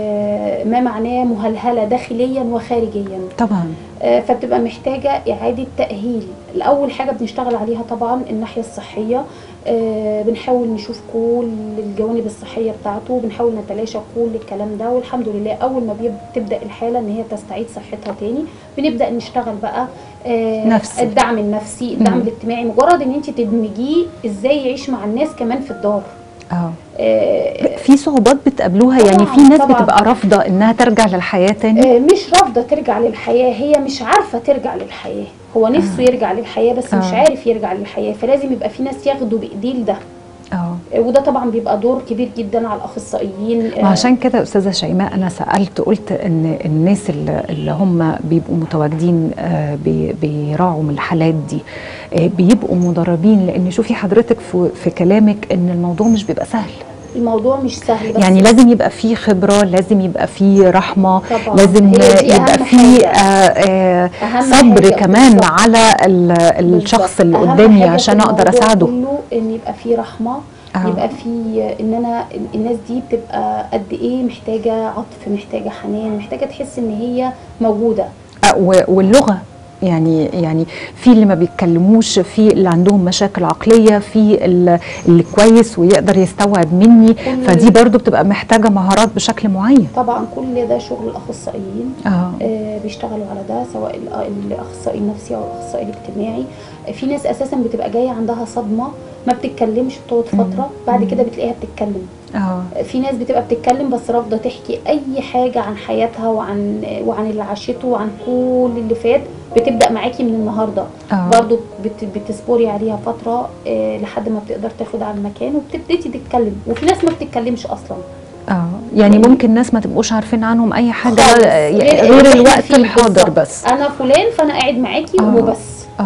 Speaker 6: آه، ما معناه مهلهله داخليا وخارجيا
Speaker 1: طبعا
Speaker 6: آه، فبتبقى محتاجة إعادة تأهيل الأول حاجة بنشتغل عليها طبعا الناحية الصحية آه، بنحاول نشوف كل الجوانب الصحية بتاعته بنحاول نتلاشى كل الكلام ده والحمد لله أول ما بيب- تبدأ الحالة إن هي تستعيد صحتها تاني بنبدأ نشتغل بقى آه،
Speaker 1: نفسي.
Speaker 6: الدعم النفسي الدعم
Speaker 1: مم.
Speaker 6: الاجتماعي مجرد ان انت تدمجيه ازاي يعيش مع الناس كمان في الدار
Speaker 1: اه
Speaker 6: آه،
Speaker 1: في صعوبات بتقابلوها يعني
Speaker 6: طبعاً،
Speaker 1: في ناس
Speaker 6: طبعاً.
Speaker 1: بتبقى رافضه انها ترجع للحياه تاني
Speaker 6: آه، مش رافضه ترجع للحياه هي مش عارفه ترجع للحياه هو نفسه يرجع للحياه بس مش
Speaker 1: آه.
Speaker 6: عارف يرجع للحياه فلازم يبقى في ناس ياخدوا بايديه لده
Speaker 1: اه
Speaker 6: آه، وده طبعا بيبقى دور كبير جدا على الاخصائيين آه،
Speaker 1: وعشان كده استاذه شيماء انا سالت قلت ان الناس اللي, اللي هم بيبقوا متواجدين آه، بي- بيراعوا من الحالات دي آه، بيبقوا مدربين لان شوفي حضرتك في, في كلامك ان الموضوع مش بيبقى سهل
Speaker 6: الموضوع مش سهل بس
Speaker 1: يعني لازم يبقى فيه خبره لازم يبقى فيه رحمه
Speaker 6: طبعاً.
Speaker 1: لازم
Speaker 6: هي دي
Speaker 1: يبقى
Speaker 6: أهم
Speaker 1: فيه
Speaker 6: حاجة.
Speaker 1: آه، آه،
Speaker 6: أهم
Speaker 1: صبر
Speaker 6: حاجة
Speaker 1: كمان
Speaker 6: بالظبط.
Speaker 1: على ال- الشخص اللي
Speaker 6: بالظبط. أهم
Speaker 1: قدامي
Speaker 6: حاجة في
Speaker 1: عشان اقدر
Speaker 6: الموضوع
Speaker 1: اساعده
Speaker 6: كله ان يبقى في رحمه
Speaker 1: آه.
Speaker 6: يبقى في ان انا الناس دي بتبقى قد ايه محتاجه عطف محتاجه حنان محتاجه تحس ان هي موجوده
Speaker 1: آه، و- واللغه يعني يعني في اللي ما بيتكلموش في اللي عندهم مشاكل عقليه في ال- اللي كويس ويقدر يستوعب مني
Speaker 6: كل-
Speaker 1: فدي برضو بتبقى محتاجه مهارات بشكل معين
Speaker 6: طبعا كل ده شغل الاخصائيين
Speaker 1: اه
Speaker 6: آه، بيشتغلوا على ده سواء ال- الاخصائي النفسي او الاخصائي الاجتماعي آه، في ناس اساسا بتبقى جايه عندها صدمه ما بتتكلمش بتقعد فتره بعد كده بتلاقيها بتتكلم
Speaker 1: اه
Speaker 6: آه، في ناس بتبقى بتتكلم بس رافضه تحكي اي حاجه عن حياتها وعن وعن اللي عاشته وعن كل اللي فات بتبدا معاكي من النهارده
Speaker 1: آه.
Speaker 6: برضو بت بتصبري عليها فتره آه، لحد ما بتقدر تاخد على المكان وبتبتدي تتكلم وفي ناس ما بتتكلمش اصلا
Speaker 1: اه يعني ممكن ناس ما تبقوش عارفين عنهم اي حاجه
Speaker 6: خالص.
Speaker 1: غير,
Speaker 6: غير
Speaker 1: غير
Speaker 6: اللي
Speaker 1: الوقت
Speaker 6: إحنا فيه
Speaker 1: الحاضر
Speaker 6: بالظبط.
Speaker 1: بس
Speaker 6: انا فلان فانا قاعد معاكي
Speaker 1: آه.
Speaker 6: وبس
Speaker 1: اه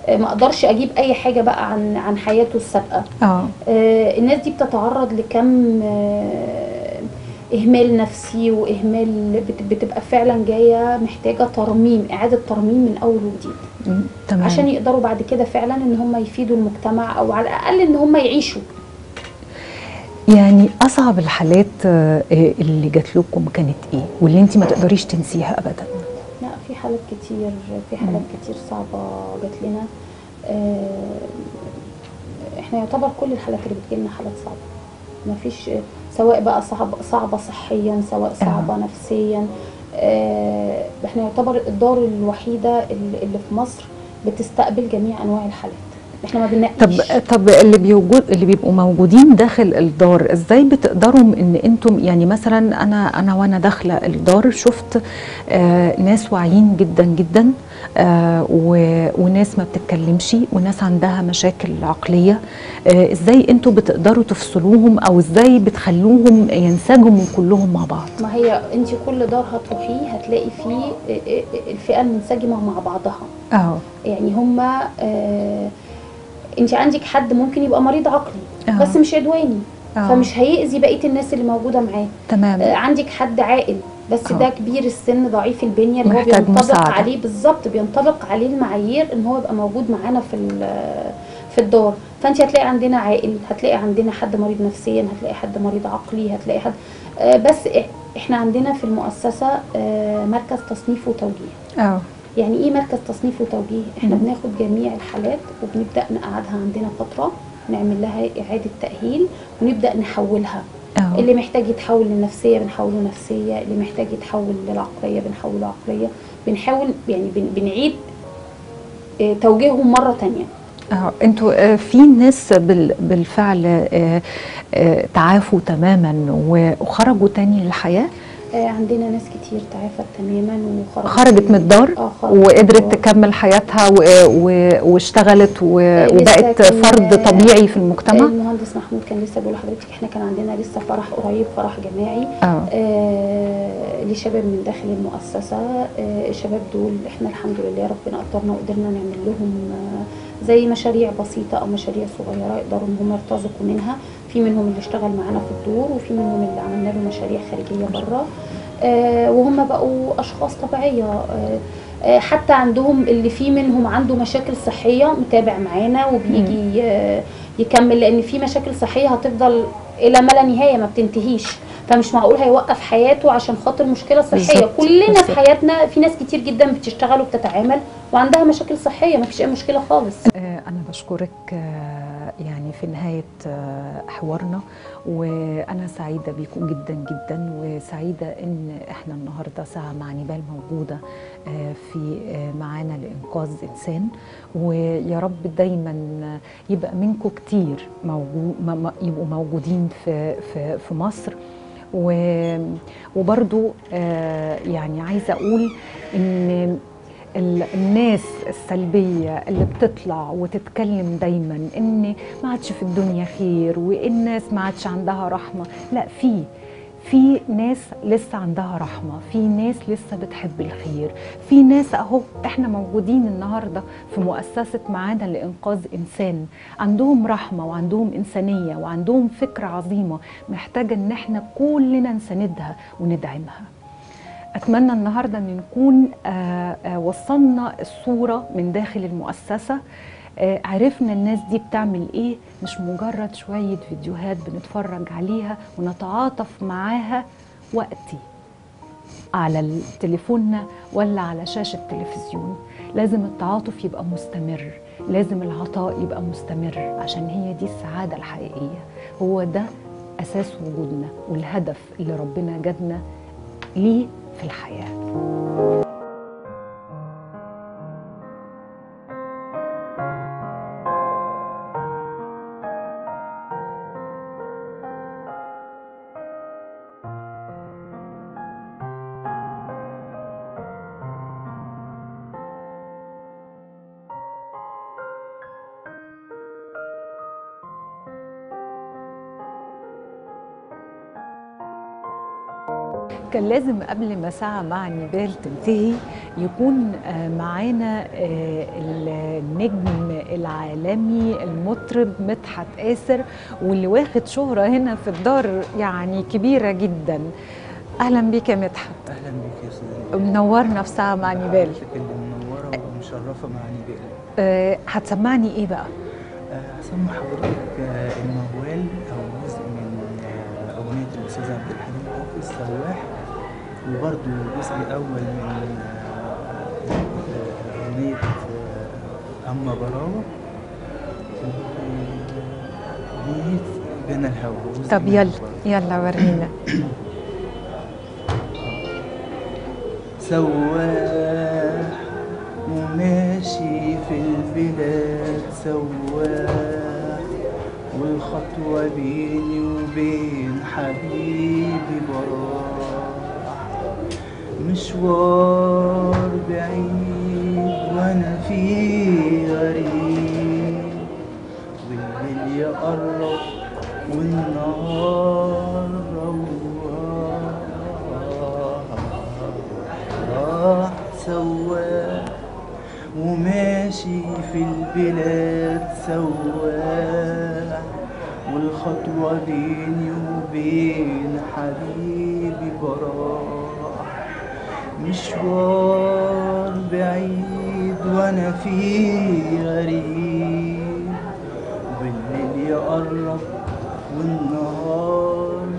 Speaker 6: آه، ما اقدرش اجيب اي حاجه بقى عن عن حياته السابقه
Speaker 1: اه
Speaker 6: آه، الناس دي بتتعرض لكم آه، اهمال نفسي واهمال بت- بتبقى فعلا جايه محتاجه ترميم اعاده ترميم من اول وجديد
Speaker 1: م، تمام
Speaker 6: عشان يقدروا بعد كده فعلا ان هم يفيدوا المجتمع او على الاقل ان هم يعيشوا
Speaker 1: يعني اصعب الحالات آه، آه، اللي جات لكم كانت ايه واللي انت ما تقدريش تنسيها ابدا
Speaker 6: لا في حالات كتير في حالات كتير صعبة جات لنا آه، احنا يعتبر كل الحالات اللي بتجيلنا حالات صعبة ما فيش سواء بقى صعب صعبة صحيا سواء صعبة نفسيا آه، احنا يعتبر الدار الوحيدة اللي اللي في مصر بتستقبل جميع انواع الحالات احنا ما
Speaker 1: طب
Speaker 6: بنناقش
Speaker 1: طب اللي بيوجد اللي بيبقوا موجودين داخل الدار ازاي بتقدروا ان انتم يعني مثلا انا انا وانا داخله الدار شفت آه ناس واعيين جدا جدا آه و- وناس ما بتتكلمش وناس عندها مشاكل عقليه آه ازاي انتم بتقدروا تفصلوهم او ازاي بتخلوهم ينسجموا كلهم مع بعض
Speaker 6: ما هي انت كل دار هتروحيه هتلاقي فيه آه، آه، الفئة المنسجمة مع بعضها
Speaker 1: اه
Speaker 6: يعني هما آه انت عندك حد ممكن يبقى مريض عقلي
Speaker 1: آه.
Speaker 6: بس مش عدواني
Speaker 1: آه.
Speaker 6: فمش هيأذي بقية الناس اللي موجودة معاه
Speaker 1: تمام
Speaker 6: آه عندك حد عاقل بس
Speaker 1: آه.
Speaker 6: ده كبير السن ضعيف البنية اللي هو
Speaker 1: محتاج
Speaker 6: بينطبق
Speaker 1: مساعدة.
Speaker 6: عليه بالظبط بينطبق عليه المعايير ان هو يبقى موجود معانا في ال- في الدار فانت هتلاقي عندنا عاقل هتلاقي عندنا حد مريض نفسيا هتلاقي حد مريض عقلي هتلاقي حد آه بس إح- احنا عندنا في المؤسسة آه مركز تصنيف وتوجيه
Speaker 1: اه
Speaker 6: يعني ايه مركز تصنيف وتوجيه احنا
Speaker 1: مم.
Speaker 6: بناخد جميع الحالات وبنبدا نقعدها عندنا فتره نعمل لها اعاده تاهيل ونبدا نحولها
Speaker 1: اه
Speaker 6: اللي محتاج يتحول للنفسيه بنحوله نفسيه اللي محتاج يتحول للعقليه بنحوله عقليه بنحاول يعني بن- بنعيد آه، توجيههم مره تانية
Speaker 1: اه انتوا آه، في ناس بال- بالفعل آه، آه، تعافوا تماما و- وخرجوا تاني للحياه
Speaker 6: آه، عندنا ناس كتير تعافت تماما وخرجت
Speaker 1: خرجت من الدار
Speaker 6: اه خرجت من
Speaker 1: وقدرت
Speaker 6: الدار.
Speaker 1: تكمل حياتها و- و- واشتغلت و-
Speaker 6: لسه
Speaker 1: وبقت
Speaker 6: كان-
Speaker 1: فرد طبيعي في المجتمع
Speaker 6: المهندس محمود كان لسه بيقول لحضرتك احنا كان عندنا لسه فرح قريب فرح جماعي
Speaker 1: اه
Speaker 6: آه لشباب من داخل المؤسسة آه الشباب دول احنا الحمد لله ربنا قدرنا وقدرنا نعمل لهم آه زي مشاريع بسيطة أو مشاريع صغيرة يقدروا إن هم يرتزقوا منها في منهم اللي اشتغل معانا في الدور وفي منهم اللي عملنا له مشاريع خارجية بره آه وهم بقوا أشخاص طبيعية آه آه، حتى عندهم اللي في منهم عنده مشاكل صحية متابع معانا وبيجي آه، يكمل لأن في مشاكل صحية هتفضل إلى ما لا نهاية ما بتنتهيش فمش معقول هيوقف حياته عشان خاطر مشكله صحيه
Speaker 1: بالظبط،
Speaker 6: كلنا
Speaker 1: بالظبط.
Speaker 6: في حياتنا في ناس كتير جدا بتشتغل وبتتعامل وعندها مشاكل صحيه ما فيش اي مشكله خالص
Speaker 1: آه، أنا بشكرك آه، يعني في نهاية آه، حوارنا وأنا سعيدة بيكم جدا جدا وسعيدة إن إحنا النهاردة ساعة مع نبال موجودة آه، في آه، معانا لإنقاذ إنسان ويا رب دايما يبقى منكم كتير موجود م- م- يبقوا موجودين في في في مصر و- وبرضو آه، يعني عايزة أقول إن ال- الناس السلبية اللي بتطلع وتتكلم دايما ان ما عادش في الدنيا خير والناس ما عادش عندها رحمة لا في في ناس لسه عندها رحمة في ناس لسه بتحب الخير في ناس اهو احنا موجودين النهاردة في مؤسسة معانا لإنقاذ إنسان عندهم رحمة وعندهم إنسانية وعندهم فكرة عظيمة محتاجة ان احنا كلنا نساندها وندعمها اتمنى النهارده ان نكون آه، آه، وصلنا الصوره من داخل المؤسسه آه، عرفنا الناس دي بتعمل ايه مش مجرد شويه فيديوهات بنتفرج عليها ونتعاطف معاها وقتي على تليفوننا ولا على شاشه تلفزيون لازم التعاطف يبقى مستمر لازم العطاء يبقى مستمر عشان هي دي السعاده الحقيقيه هو ده اساس وجودنا والهدف اللي ربنا جابنا ليه في الحياه كان لازم قبل ما ساعة مع نيبال تنتهي يكون آه، معانا آه، النجم العالمي المطرب مدحت قاسر واللي واخد شهرة هنا في الدار يعني كبيرة جدا أهلا بيك يا مدحت
Speaker 7: اهلا بك يا استاذ
Speaker 1: منورنا في ساعة مع نيبال
Speaker 7: حضرتك اللي منوره ومشرفه مع نيبال
Speaker 1: آه، هتسمعني إيه بقى؟
Speaker 7: آه، هسمع حضرتك آه، الموال او جزء من آه، اغنيه الاستاذ عبد الحليم حافظ سواح وبرده جزء اول من آه، آه، اغنيه آه، اما براوه اغنيه جنى الهوى جزء
Speaker 1: طب
Speaker 7: منها
Speaker 1: يلا
Speaker 7: برضه.
Speaker 1: يلا ورينا
Speaker 7: سواح وماشي في البلاد سواح والخطوة بيني وبين حبيبي براح مشوار بعيد وانا فيه غريب والليل يقرب والنهار راح سواح وماشي في البلاد سواح والخطوة بيني وبين حبيبي براح مشوار بعيد وانا فيه غريب والليل يقرب والنهار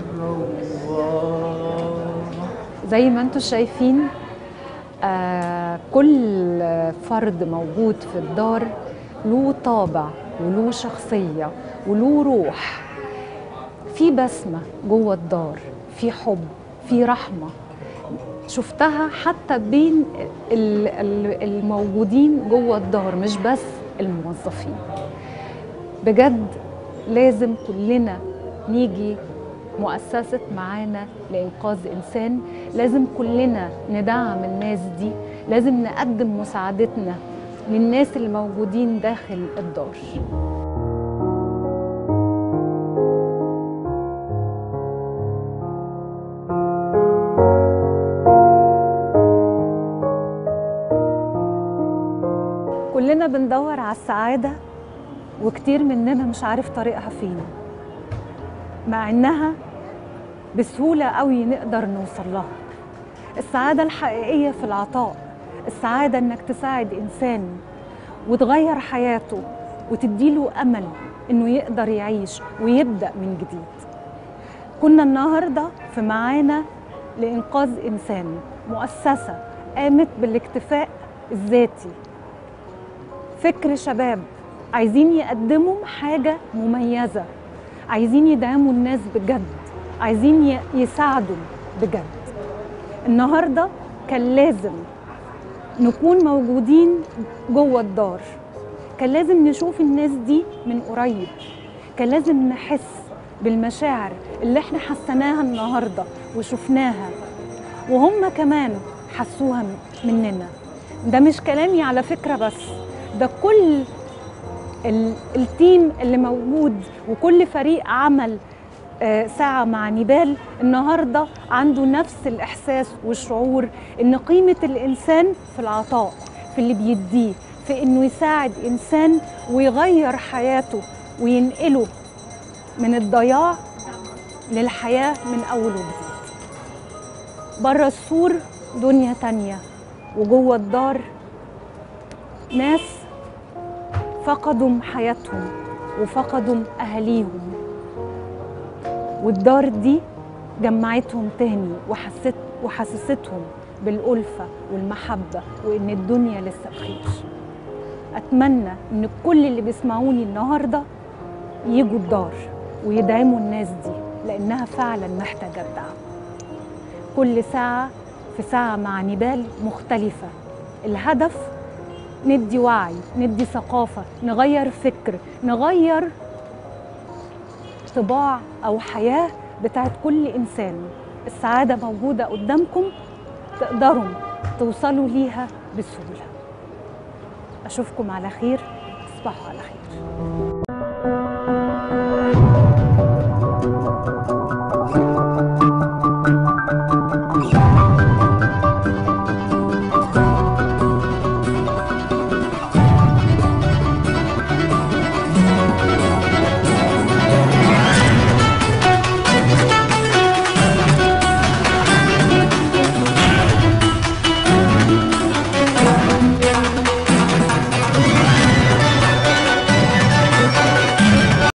Speaker 7: روح
Speaker 1: زي ما انتم شايفين آه كل فرد موجود في الدار له طابع وله شخصية وله روح في بسمة جوه الدار في حب في رحمة شفتها حتى بين ال- ال- الموجودين جوه الدار مش بس الموظفين بجد لازم كلنا نيجي مؤسسة معانا لإنقاذ إنسان لازم كلنا ندعم الناس دي لازم نقدم مساعدتنا للناس اللي موجودين داخل الدار كلنا بندور على السعادة وكتير مننا مش عارف طريقها فين مع انها بسهولة قوي نقدر نوصل لها السعادة الحقيقية في العطاء السعادة انك تساعد انسان وتغير حياته وتديله امل انه يقدر يعيش ويبدأ من جديد كنا النهاردة في معانا لإنقاذ إنسان مؤسسة قامت بالاكتفاء الذاتي فكر شباب عايزين يقدموا حاجة مميزة عايزين يدعموا الناس بجد عايزين ي- يساعدوا بجد النهاردة كان لازم نكون موجودين جوه الدار كان لازم نشوف الناس دي من قريب كان لازم نحس بالمشاعر اللي احنا حسناها النهارده وشفناها وهم كمان حسوها مننا ده مش كلامي على فكرة بس ده كل ال- التيم اللي موجود وكل فريق عمل آه، ساعة مع نيبال النهاردة عنده نفس الإحساس والشعور إن قيمة الإنسان في العطاء في اللي بيديه في إنه يساعد إنسان ويغير حياته وينقله من الضياع للحياة من أول وجديد بره السور دنيا تانية وجوه الدار ناس فقدوا حياتهم وفقدوا أهاليهم والدار دي جمعتهم تاني وحست وحسستهم بالألفة والمحبة وإن الدنيا لسه بخير أتمنى إن كل اللي بيسمعوني النهاردة يجوا الدار ويدعموا الناس دي لأنها فعلا محتاجة الدعم كل ساعة في ساعة مع نبال مختلفة الهدف ندي وعي ندي ثقافة نغير فكر نغير طباع أو حياة بتاعت كل إنسان السعادة موجودة قدامكم تقدروا توصلوا ليها بسهولة أشوفكم على خير تصبحوا على خير